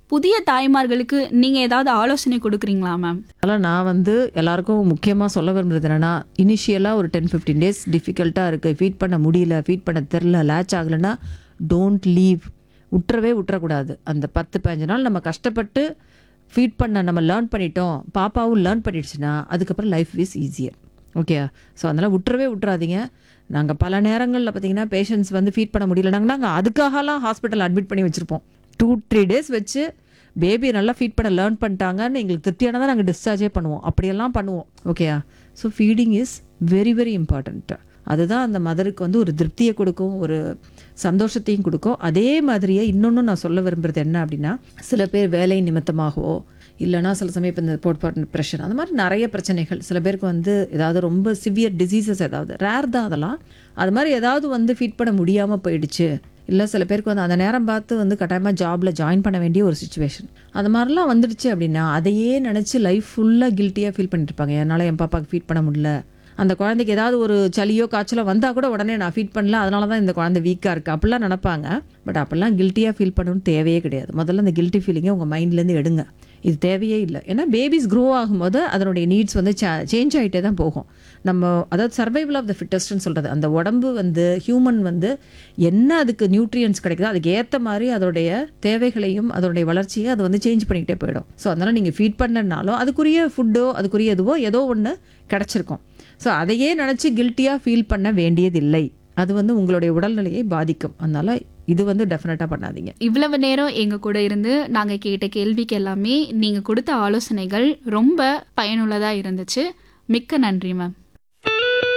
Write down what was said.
புதிய தாய்மார்களுக்கு நீங்க ஏதாவது ஆலோசனை கொடுக்குறீங்களா மேம் அதனால் நான் வந்து எல்லாருக்கும் முக்கியமாக சொல்ல விரும்புறது என்னன்னா இனிஷியலாக ஒரு டென் ஃபிஃப்டீன் டேஸ் டிஃபிகல்ட்டாக இருக்குது ஃபீட் பண்ண முடியல ஃபீட் பண்ண தெரில லேட்ச் ஆகலைன்னா டோன்ட் லீவ் விட்டுறவே விட்டுறக்கூடாது அந்த பத்து பதினஞ்சு நாள் நம்ம கஷ்டப்பட்டு ஃபீட் பண்ண நம்ம லேர்ன் பண்ணிட்டோம் பாப்பாவும் லேர்ன் பண்ணிடுச்சுன்னா அதுக்கப்புறம் life is easier okay so அதனால் விட்டுறவே விட்டுறாதீங்க நாங்கள் பல நேரங்களில் பார்த்தீங்கன்னா பேஷண்ட்ஸ் வந்து ஃபீட் பண்ண முடியலனாங்க நாங்கள் அதுக்காகலாம் ஹாஸ்பிட்டல் அட்மிட் பண்ணி வச்சுருப்போம் டூ த்ரீ டேஸ் வச்சு பேபியை நல்லா ஃபீட் பண்ண லேர்ன் பண்ணிட்டாங்கன்னு எங்களுக்கு திருப்தியானதான் நாங்கள் டிஸ்சார்ஜே பண்ணுவோம் அப்படியெல்லாம் பண்ணுவோம் ஓகேயா so feeding is very very important அதுதான் அந்த மதருக்கு வந்து ஒரு திருப்தியை கொடுக்கும் ஒரு சந்தோஷத்தையும் கொடுக்கும் அதே மாதிரியே இன்னொன்று நான் சொல்ல விரும்புறது என்ன அப்படின்னா சில பேர் வேலை நிமித்தமாகவோ இல்லைனா சில சமயம் இப்போ இந்த போட் ப்ரெஷர் அந்த மாதிரி நிறைய பிரச்சனைகள் சில பேருக்கு வந்து ஏதாவது ரொம்ப சிவியர் டிசீசஸ் ஏதாவது ரேர் தான் அதெல்லாம் அது மாதிரி ஏதாவது வந்து ஃபீட் பண்ண முடியாமல் போயிடுச்சு இல்லை சில பேருக்கு வந்து அந்த நேரம் பார்த்து வந்து கட்டாயமாக ஜாபில் ஜாயின் பண்ண வேண்டிய ஒரு சுச்சுவேஷன் அந்த மாதிரிலாம் வந்துடுச்சு அப்படின்னா அதையே நினச்சி லைஃப் ஃபுல்லாக கில்ட்டியாக ஃபீல் பண்ணிட்டு இருப்பாங்க என்னால் என் பாப்பாவுக்கு ஃபீட் பண்ண முடியல அந்த குழந்தைக்கு ஏதாவது ஒரு சளியோ காய்ச்சலோ வந்தால் கூட உடனே நான் ஃபீட் பண்ணல அதனால தான் இந்த குழந்தை வீக்காக இருக்குது அப்படிலாம் நினப்பாங்க பட் அப்படிலாம் கில்ட்டியாக ஃபீல் பண்ணணும்னு தேவையே கிடையாது முதல்ல அந்த கில்ட்டி ஃபீலிங்கை உங்கள் மைண்ட்லேருந்து எடுங்க இது தேவையே இல்லை ஏன்னா பேபிஸ் க்ரோ ஆகும்போது அதனுடைய நீட்ஸ் வந்து சேஞ்ச் ஆகிட்டே தான் போகும் நம்ம அதாவது சர்வைவல் ஆஃப் த ஃபிட்டஸ்ட்னு சொல்கிறது அந்த உடம்பு வந்து ஹியூமன் வந்து என்ன அதுக்கு நியூட்ரியன்ஸ் கிடைக்குதோ அதுக்கு ஏற்ற மாதிரி அதோடைய தேவைகளையும் அதோடைய வளர்ச்சியை அது வந்து சேஞ்ச் பண்ணிக்கிட்டே போயிடும் ஸோ அதனால் நீங்கள் ஃபீட் பண்ணனாலும் அதுக்குரிய ஃபுட்டோ அதுக்குரிய இதுவோ ஏதோ ஒன்று கிடச்சிருக்கும் ஸோ அதையே நினச்சி கில்ட்டியாக ஃபீல் பண்ண வேண்டியதில்லை அது வந்து உங்களுடைய உடல்நிலையை பாதிக்கும் அதனால் இது வந்து டெஃபினட்டாக பண்ணாதீங்க இவ்வளவு நேரம் எங்க கூட இருந்து நாங்க கேட்ட கேள்விக்கு எல்லாமே நீங்க கொடுத்த ஆலோசனைகள் ரொம்ப பயனுள்ளதா இருந்துச்சு மிக்க நன்றி மேம்